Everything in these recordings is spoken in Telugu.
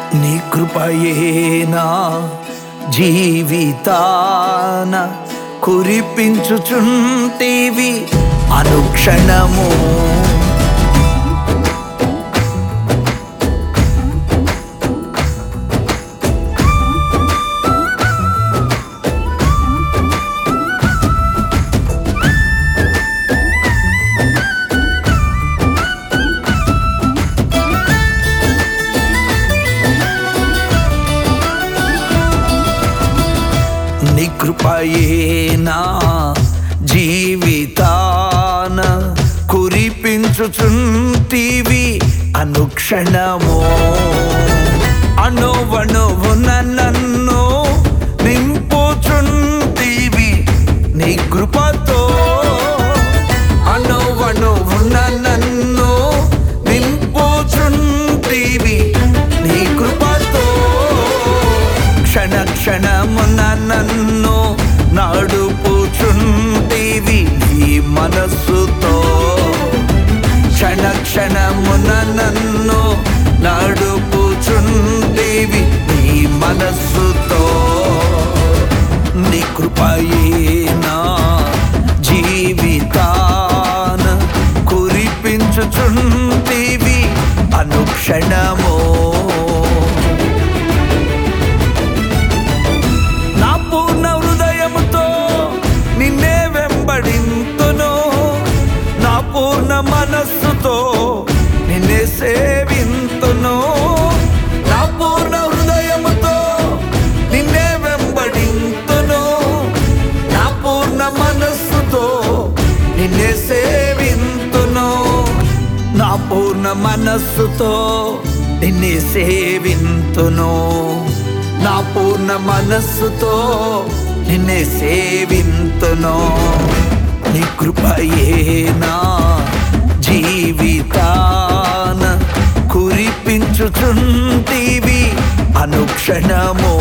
నీ కృపయేనా జీవితాన కురిపించుచుంటివి అనుక్షణము నీ కృపయేనా జీవితాన కురిపించుచుంటివి అనుక్షణము అణువణువున నన్ను నింపుచుంటివి నీ కృపతో అణువణువున నన్ను నింపుచుంటివి నీ కృపతో క్షణ క్షణమున నన్ను నడుపుచుంటివి ఈ మనస్సుతో క్షణ క్షణమున నన్ను నడుపుచుంటివి ఈ మనస్సుతో నీ కృపయేనా జీవితాన కురిపించుచుంటివి అనుక్షణమో నా పూర్ణ హృదయముతో నిన్నే వెంబడింతును నా పూర్ణ మనస్సుతో నిన్నే సేవింతును నా పూర్ణ హృదయముతో నిన్నే వెంబడింతును నా పూర్ణ మనస్సుతో నిన్నే సేవింతును నా పూర్ణ మనస్సుతో నిన్నే సేవింతును నా పూర్ణ మనస్సుతో నిన్నే సేవింతును నీ కృపయేనా జీవితాన కురిపించుచుంటివి అనుక్షణమో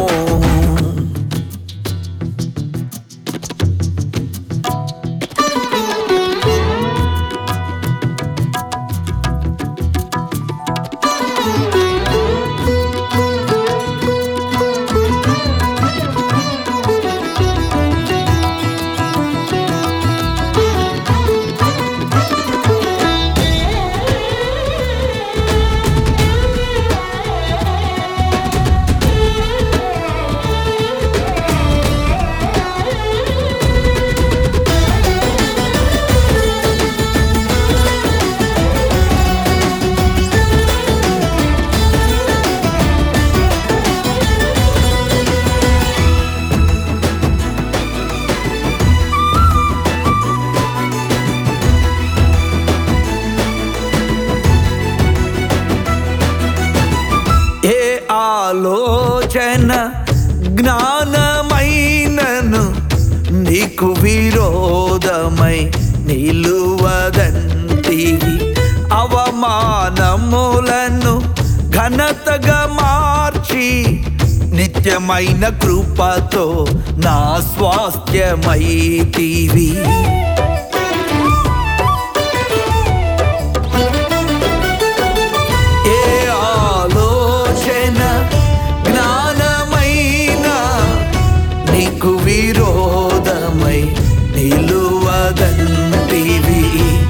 ఏ ఆలోచన జ్ఞానమైనను నీకు విరోధమై నిలువదంటివి అవమానములను ఘనతగా మార్చి నిత్యమైన కృపతో నా స్వాస్థ్యమైతివి ఏ ఆలోచన జ్ఞానమైన నీకు విరోధమై నిలువదంటివి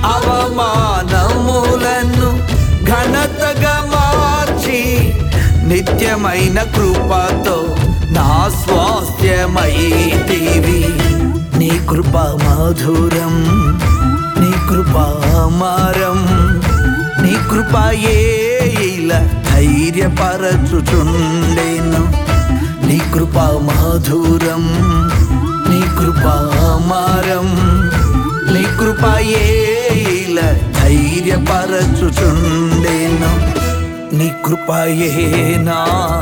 అవమానములను ఘనతగా మార్చి నిత్యమైన కృపతో నా స్వాస్థ్యమైతివి నీ కృప మధురం నీ కృప అమరం నీ కృపయే ఇలా ధైర్యపరచుచుండేను నీ కృప మధురం నీ కృప అమరం నీ కృపయే ఇలా ధైర్యపరచుచుండేను నీ కృపయేనా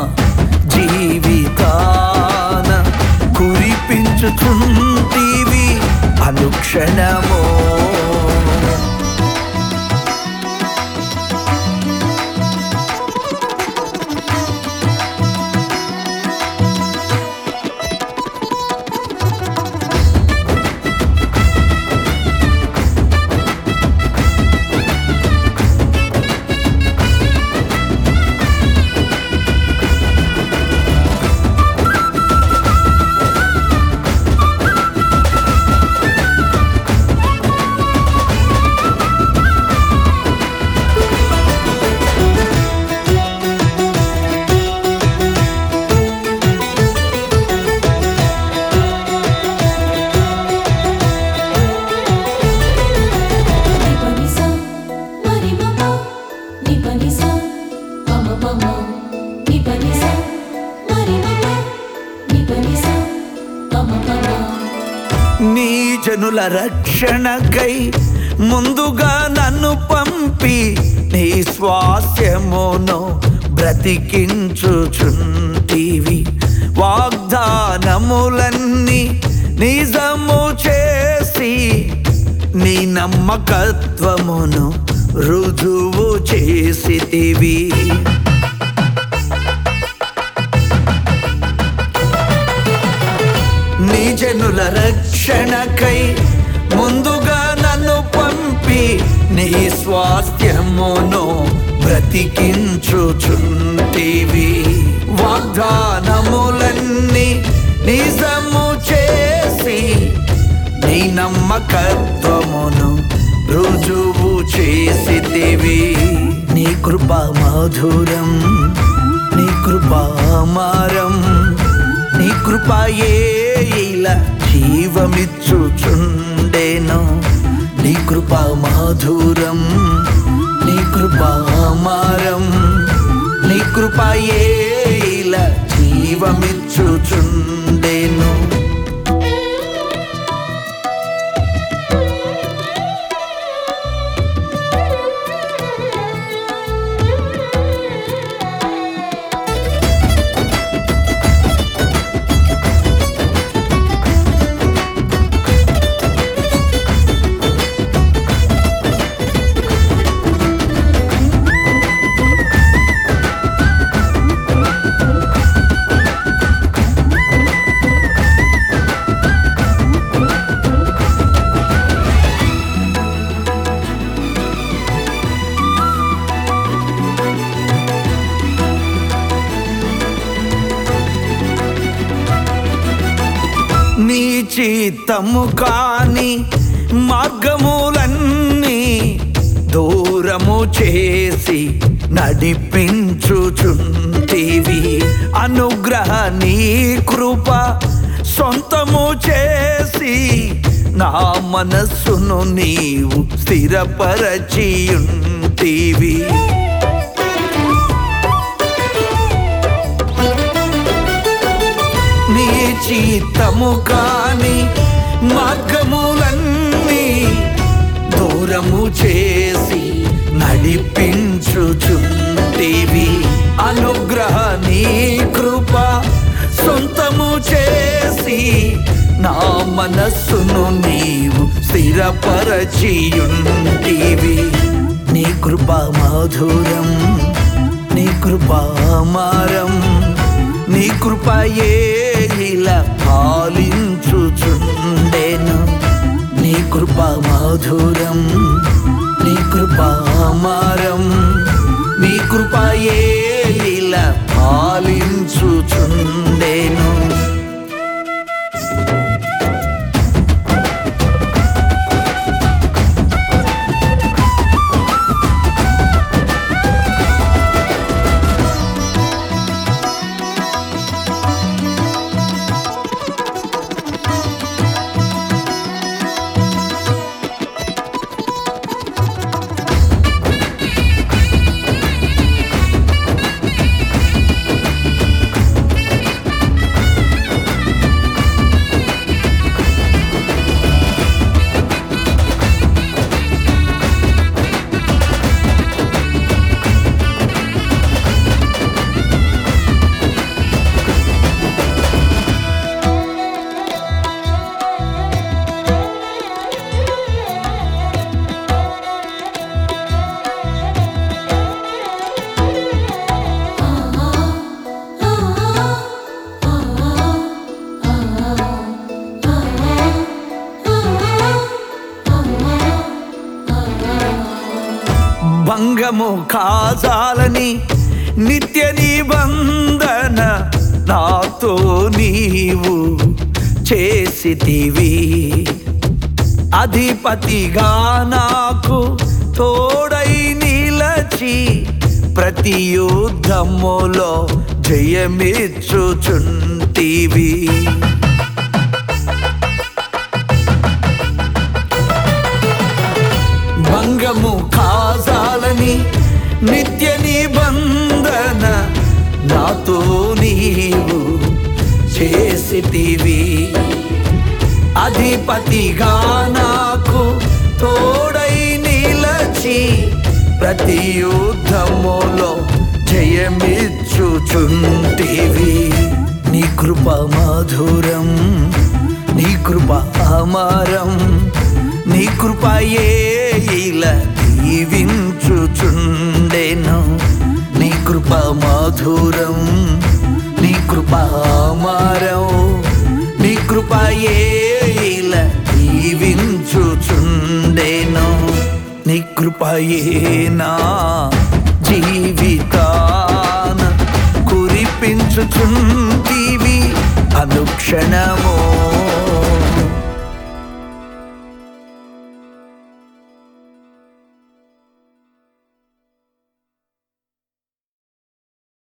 జీవితాన కురిపించుచుంటివి అనుక్షణమో జనుల రక్షణకై ముందుగా నన్ను పంపి నీ స్వాస్థ్యమును బ్రతికించుచుంటివి వాగ్దానములన్నీ నిజము చేసి నీ నమ్మకత్వమును రుజువు చేసితివి నీ జనుల రక్షణకై ముందుగా నన్ను పంపి నీ స్వాస్థ్యమును బ్రతికించుచుంటివి వాగ్దానములన్నీ నిజము చేసి నీ నమ్మకత్వమును రుజువు చేసితివి నీ కృప మధురం నీ కృపామారం నీ కృపయే ఇలా జీవమిచ్చుచుండేను నీ కృప మాధురం నీ కృపామారం నీ కృపయే ఇలా జీవమిచ్చుచుండేను నీ చిత్తము కాని మార్గములన్నీ దూరము చేసి నడిపించుచుంటివి అనుగ్రహ నీ కృప సొంతము చేసి నా మనస్సును నీవు స్థిరపరచియుంటివి నీ చిత్తము కాని మార్గములన్నీ దూరము చేసి నడిపించుచుంటివి అనుగ్రహ నీ కృప సొంతము చేసి నా మనస్సును నీవు స్థిరపరచియుంటివి నీ కృప మాధురం నీ కృపామారం నీ కృపయే ఇలా పాలించుచుండేను నీ కృప మాధురం నీ కృపామారం నీ కృపయే ఇలా పాలించుచుండేను భంగము కాజాలని నిత్య నిబంధన నాతో నీవు చేసితివి అధిపతిగా నాకు తోడై నిలచి ప్రతి యుద్ధములో జయమిచ్చుచుంటివి భంగము కాజాలని నిత్య నిబంధన నాతో నీవు చేసితివి అధిపతిగా నాకు తోడై నిలచి ప్రతి యుద్ధములో జయమిచ్చుచుంటివి నీ కృప మధురం నీ కృప అమరం నీ కృప ఇలా దీవించుచుండెను నీ కృప మధురం నీ కృప అమరం నీ కృప ఇలా దీవించుచుండెను నీ కృపయేనా జీవితాన కురిపించుచుంటివి అనుక్షణమో